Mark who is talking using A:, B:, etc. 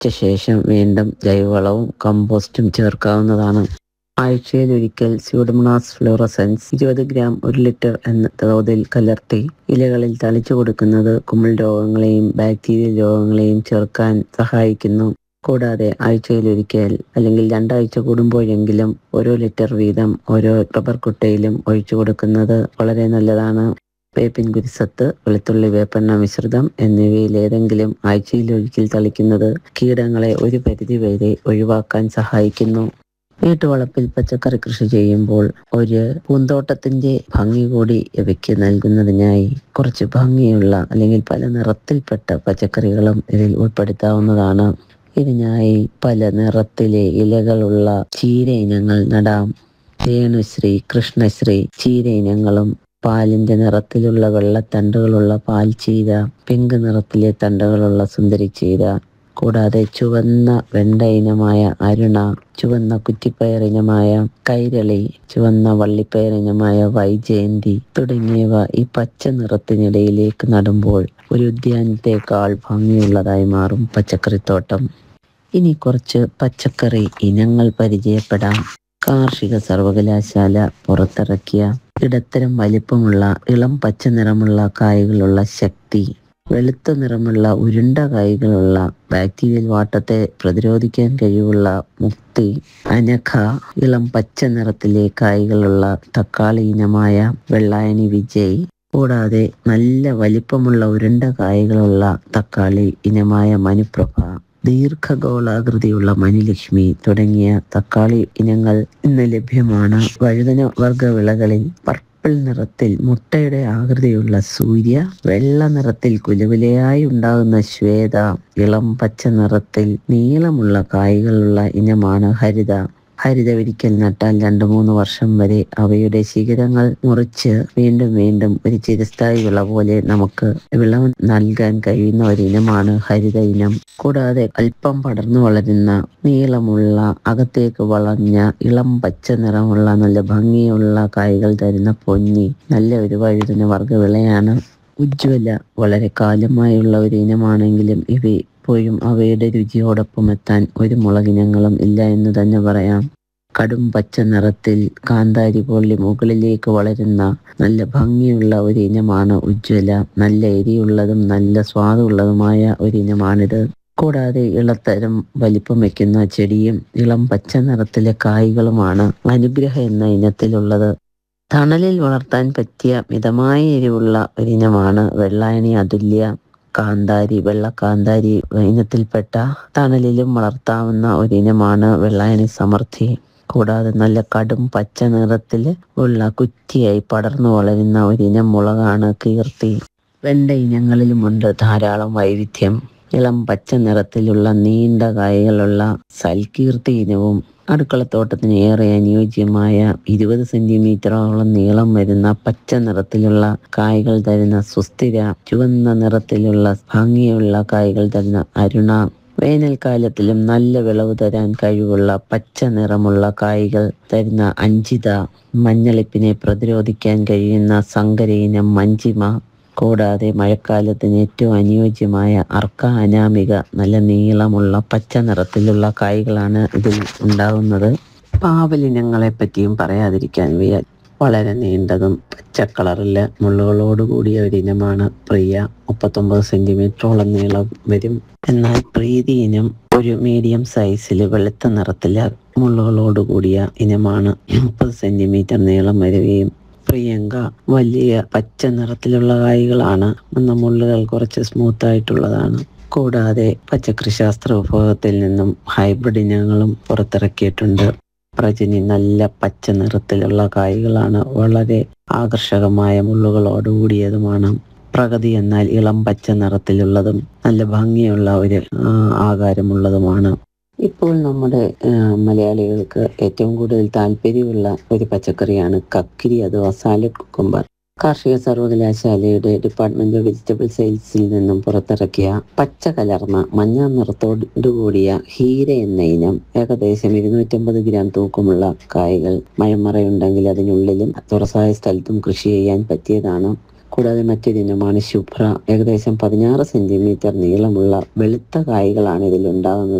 A: ശേഷം വീണ്ടും ജൈവവളവും കമ്പോസ്റ്റും ചേർക്കാവുന്നതാണ് ആഴ്ചയിൽ ഒരിക്കൽ സ്യൂഡമണാസ് ഫ്ലോറസൻസ് ഇരുപത് ഗ്രാം ഒരു ലിറ്റർ എന്ന തോതിൽ കലർത്തി ഇലകളിൽ തളിച്ചു കൊടുക്കുന്നത് കുമിൾ രോഗങ്ങളെയും ബാക്ടീരിയൽ രോഗങ്ങളെയും ചെറുക്കാൻ സഹായിക്കുന്നു കൂടാതെ ആഴ്ചയിൽ ഒരിക്കൽ അല്ലെങ്കിൽ രണ്ടാഴ്ച കൂടുമ്പോഴെങ്കിലും ഓരോ ലിറ്റർ വീതം ഓരോ റബ്ബർ കുട്ടയിലും ഒഴിച്ചു കൊടുക്കുന്നത് വളരെ നല്ലതാണ് വേപ്പിൻ കുരിസത്ത് വെളുത്തുള്ളി വേപ്പെണ്ണ മിശ്രിതം എന്നിവയിൽ ഏതെങ്കിലും ആഴ്ചയിൽ ഒരിക്കൽ തളിക്കുന്നത് കീടങ്ങളെ ഒരു പരിധി വരെ ഒഴിവാക്കാൻ സഹായിക്കുന്നു വീട്ടുവളപ്പിൽ പച്ചക്കറി കൃഷി ചെയ്യുമ്പോൾ ഒരു പൂന്തോട്ടത്തിന്റെ ഭംഗി കൂടി ഇവയ്ക്ക് നൽകുന്നതിനായി കുറച്ച് ഭംഗിയുള്ള അല്ലെങ്കിൽ പല നിറത്തിൽപ്പെട്ട പച്ചക്കറികളും ഇതിൽ ഉൾപ്പെടുത്താവുന്നതാണ് ഇതിനായി പല നിറത്തിലെ ഇലകളുള്ള ചീര ഇനങ്ങൾ നടാം രേണുശ്രീ കൃഷ്ണശ്രീ ചീര ഇനങ്ങളും പാലിന്റെ നിറത്തിലുള്ള വെള്ളത്തണ്ടുകളുള്ള പാൽ ചീര പിങ്ക് നിറത്തിലെ തണ്ടുകളുള്ള സുന്ദരി ചീര കൂടാതെ ചുവന്ന വെണ്ട ഇനമായ അരുണ ചുവന്ന കുറ്റിപ്പയർ ഇനമായ കൈരളി ചുവന്ന വള്ളിപ്പയർ ഇനമായ വൈജയന്തി തുടങ്ങിയവ ഈ പച്ച നിറത്തിനിടയിലേക്ക് നടുമ്പോൾ ഒരു ഉദ്യാനത്തേക്കാൾ ഭംഗിയുള്ളതായി മാറും പച്ചക്കറിത്തോട്ടം ഇനി കുറച്ച് പച്ചക്കറി ഇനങ്ങൾ പരിചയപ്പെടാം കാർഷിക സർവകലാശാല പുറത്തിറക്കിയ ഇടത്തരം വലിപ്പമുള്ള ഇളം പച്ച നിറമുള്ള കായകളുള്ള ശക്തി വെളുത്ത നിറമുള്ള ഉരുണ്ട കായ്കളുള്ള ബാക്ടീരിയൽ വാട്ടത്തെ പ്രതിരോധിക്കാൻ കഴിവുള്ള മുക്തി അനഘ ഇളം പച്ച നിറത്തിലെ കായ്കളുള്ള തക്കാളി ഇനമായ വെള്ളായണി വിജയ് കൂടാതെ നല്ല വലിപ്പമുള്ള ഉരുണ്ട കായകളുള്ള തക്കാളി ഇനമായ മനുപ്രഭ ദീർഘഗോളാകൃതിയുള്ള മനുലക്ഷ്മി തുടങ്ങിയ തക്കാളി ഇനങ്ങൾ ഇന്ന് ലഭ്യമാണ് വഴുതന വർഗ വിളകളിൽ പർപ്പിൾ നിറത്തിൽ മുട്ടയുടെ ആകൃതിയുള്ള സൂര്യ വെള്ള നിറത്തിൽ കുലുകുലയായി ഉണ്ടാകുന്ന ശ്വേത ഇളം പച്ച നിറത്തിൽ നീളമുള്ള കായ്കളുള്ള ഇനമാണ് ഹരിത ഹരിത ഒരിക്കൽ നട്ടാൽ രണ്ടു മൂന്ന് വർഷം വരെ അവയുടെ ശിഖരങ്ങൾ മുറിച്ച് വീണ്ടും വീണ്ടും ഒരു ചിരസ്ഥായി വിള പോലെ നമുക്ക് വിളവ് നൽകാൻ കഴിയുന്ന ഒരു ഇനമാണ് ഹരിത ഇനം കൂടാതെ അല്പം പടർന്നു വളരുന്ന നീളമുള്ള അകത്തേക്ക് വളഞ്ഞ ഇളം പച്ച നിറമുള്ള നല്ല ഭംഗിയുള്ള കായ്കൾ തരുന്ന പൊന്നി നല്ല ഒരു വഴുതന വർഗ വിളയാണ് ഉജ്ജ്വല വളരെ കാലമായുള്ള ഒരു ഇനമാണെങ്കിലും ഇവ ഇപ്പോഴും അവയുടെ രുചിയോടൊപ്പം എത്താൻ ഒരു മുളകിനങ്ങളും ഇല്ല എന്ന് തന്നെ പറയാം കടും പച്ച നിറത്തിൽ കാന്താരി പൊള്ളി മുകളിലേക്ക് വളരുന്ന നല്ല ഭംഗിയുള്ള ഒരു ഇനമാണ് ഉജ്ജ്വല നല്ല എരിയുള്ളതും നല്ല സ്വാദുള്ളതുമായ ഒരു ഇനമാണിത് കൂടാതെ ഇളത്തരം വലിപ്പം വെക്കുന്ന ചെടിയും ഇളം പച്ച നിറത്തിലെ കായ്കളുമാണ് അനുഗ്രഹ എന്ന ഇനത്തിലുള്ളത് തണലിൽ വളർത്താൻ പറ്റിയ മിതമായ എരിവുള്ള ഒരിനമാണ് വെള്ളായണി അതുല്യ കാന്താരി വെള്ള കാന്താരി ഇനത്തിൽപ്പെട്ട തണലിലും വളർത്താവുന്ന ഒരിനമാണ് വെള്ളായണി സമൃദ്ധി കൂടാതെ നല്ല കടും പച്ച നിറത്തിൽ ഉള്ള കുറ്റിയായി പടർന്നു വളരുന്ന ഒരിനം മുളകാണ് കീർത്തി വെണ്ട ഇനങ്ങളിലുമുണ്ട് ധാരാളം വൈവിധ്യം ഇളം പച്ച നിറത്തിലുള്ള നീണ്ട കായകളുള്ള സൽകീർത്തി ഇനവും അടുക്കളത്തോട്ടത്തിന് ഏറെ അനുയോജ്യമായ ഇരുപത് സെന്റിമീറ്ററോളം നീളം വരുന്ന പച്ച നിറത്തിലുള്ള കായ്കൾ തരുന്ന സുസ്ഥിര ചുവന്ന നിറത്തിലുള്ള ഭംഗിയുള്ള കായ്കൾ തരുന്ന അരുണ വേനൽക്കാലത്തിലും നല്ല വിളവ് തരാൻ കഴിവുള്ള പച്ച നിറമുള്ള കായ്കൾ തരുന്ന അഞ്ചിത മഞ്ഞളിപ്പിനെ പ്രതിരോധിക്കാൻ കഴിയുന്ന സങ്കരയിനം മഞ്ചിമ കൂടാതെ മഴക്കാലത്തിന് ഏറ്റവും അനുയോജ്യമായ അർക്ക അനാമിക നല്ല നീളമുള്ള പച്ച നിറത്തിലുള്ള കായ്കളാണ് ഇതിൽ ഉണ്ടാകുന്നത് പാവലിനങ്ങളെ പറ്റിയും പറയാതിരിക്കാൻ വയ്യ വളരെ നീണ്ടതും പച്ച കളറില് മുള്ളുകളോട് കൂടിയ ഒരു ഇനമാണ് പ്രിയ മുപ്പത്തൊമ്പത് സെന്റിമീറ്ററോളം നീളം വരും എന്നാൽ പ്രീതി ഇനം ഒരു മീഡിയം സൈസിൽ വെളുത്ത നിറത്തില് മുള്ളുകളോട് കൂടിയ ഇനമാണ് മുപ്പത് സെന്റിമീറ്റർ നീളം വരികയും പ്രിയങ്ക വലിയ പച്ച നിറത്തിലുള്ള കായ്കളാണ് എന്ന മുള്ളുകൾ കുറച്ച് സ്മൂത്ത് ആയിട്ടുള്ളതാണ് കൂടാതെ പച്ചക്കറി ശാസ്ത്ര വിഭാഗത്തിൽ നിന്നും ഹൈബ്രിഡ് ഇനങ്ങളും പുറത്തിറക്കിയിട്ടുണ്ട് പ്രജനി നല്ല പച്ച നിറത്തിലുള്ള കായ്കളാണ് വളരെ ആകർഷകമായ മുള്ളുകളോടുകൂടിയതുമാണ് പ്രഗതി എന്നാൽ ഇളം പച്ച നിറത്തിലുള്ളതും നല്ല ഭംഗിയുള്ള ഒരു ആ, ആകാരമുള്ളതുമാണ് ഇപ്പോൾ നമ്മുടെ ആ, മലയാളികൾക്ക് ഏറ്റവും കൂടുതൽ താല്പര്യമുള്ള ഒരു പച്ചക്കറിയാണ് കക്കിരി അഥവാ സാലഡ് കുക്കുംബർ കാർഷിക സർവകലാശാലയുടെ ഡിപ്പാർട്ട്മെന്റ് ഓഫ് വെജിറ്റബിൾ സയൻസിൽ നിന്നും പുറത്തിറക്കിയ പച്ച കലർന്ന മഞ്ഞ നിറത്തോടുകൂടിയ ഹീര എന്ന ഇനം ഏകദേശം ഇരുന്നൂറ്റമ്പത് ഗ്രാം തൂക്കമുള്ള കായകൾ മഴമറയുണ്ടെങ്കിൽ അതിനുള്ളിലും തുറസായ സ്ഥലത്തും കൃഷി ചെയ്യാൻ പറ്റിയതാണ് കൂടാതെ മറ്റൊരിനമാണ് ശുഭ്ര ഏകദേശം പതിനാറ് സെന്റിമീറ്റർ നീളമുള്ള വെളുത്ത കായ്കളാണ് ഇതിൽ ഉണ്ടാകുന്നത്